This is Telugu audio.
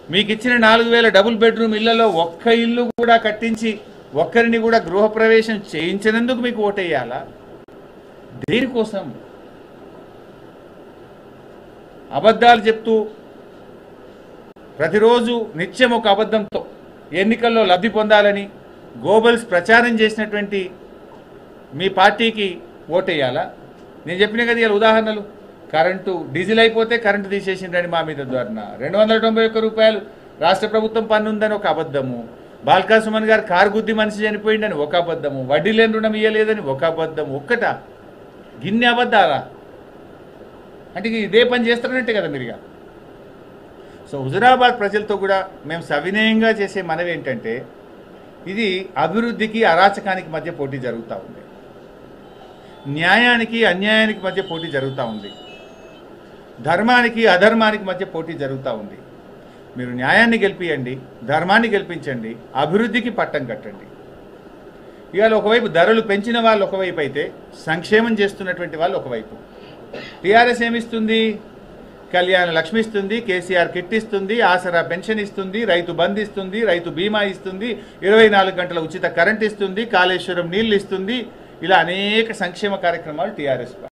మీకు ఇచ్చిన నాలుగు వేల డబుల్ బెడ్రూమ్ ఇళ్లలో ఒక్క ఇల్లు కూడా కట్టించి ఒక్కరిని కూడా గృహప్రవేశం చేయించినందుకు మీకు ఓటేయాలా దేనికోసం అబద్ధాలు చెప్తూ ప్రతిరోజు నిత్యం ఒక అబద్ధంతో ఎన్నికల్లో లబ్ధి పొందాలని గోబల్స్ ప్రచారం చేసినటువంటి మీ పార్టీకి ఓటేయాలా నేను చెప్పిన కదా ఇలా ఉదాహరణలు కరెంటు డీజిల్ అయిపోతే కరెంటు తీసేసిండ్రని మా మీద ధోరణ రెండు వందల తొంభై ఒక్క రూపాయలు రాష్ట్ర ప్రభుత్వం పన్ను ఉందని ఒక అబద్ధము బాల్కా సుమన్ గారు కారు గుద్ది మనిషి చనిపోయిందని ఒక అబద్ధము వడ్డీ లేని రుణం ఇయ్యలేదని ఒక అబద్ధం ఒక్కట గిన్నె అబద్ధాలా అంటే ఇక ఇదే పని చేస్తారన్నట్టే కదా మీరుగా సో హుజురాబాద్ ప్రజలతో కూడా మేము సవినయంగా చేసే మనవి ఏంటంటే ఇది అభివృద్ధికి అరాచకానికి మధ్య పోటీ జరుగుతూ ఉంది న్యాయానికి అన్యాయానికి మధ్య పోటీ జరుగుతూ ఉంది ధర్మానికి అధర్మానికి మధ్య పోటీ జరుగుతూ ఉంది మీరు న్యాయాన్ని గెలిపియండి ధర్మాన్ని గెలిపించండి అభివృద్ధికి పట్టం కట్టండి ఇవాళ ఒకవైపు ధరలు పెంచిన వాళ్ళు ఒకవైపు అయితే సంక్షేమం చేస్తున్నటువంటి వాళ్ళు ఒకవైపు టీఆర్ఎస్ ఏమిస్తుంది కళ్యాణ లక్ష్మి ఇస్తుంది కేసీఆర్ కిట్ ఇస్తుంది ఆసరా పెన్షన్ ఇస్తుంది రైతు బంద్ ఇస్తుంది రైతు బీమా ఇస్తుంది ఇరవై నాలుగు గంటల ఉచిత కరెంట్ ఇస్తుంది కాళేశ్వరం నీళ్లు ఇస్తుంది ఇలా అనేక సంక్షేమ కార్యక్రమాలు టీఆర్ఎస్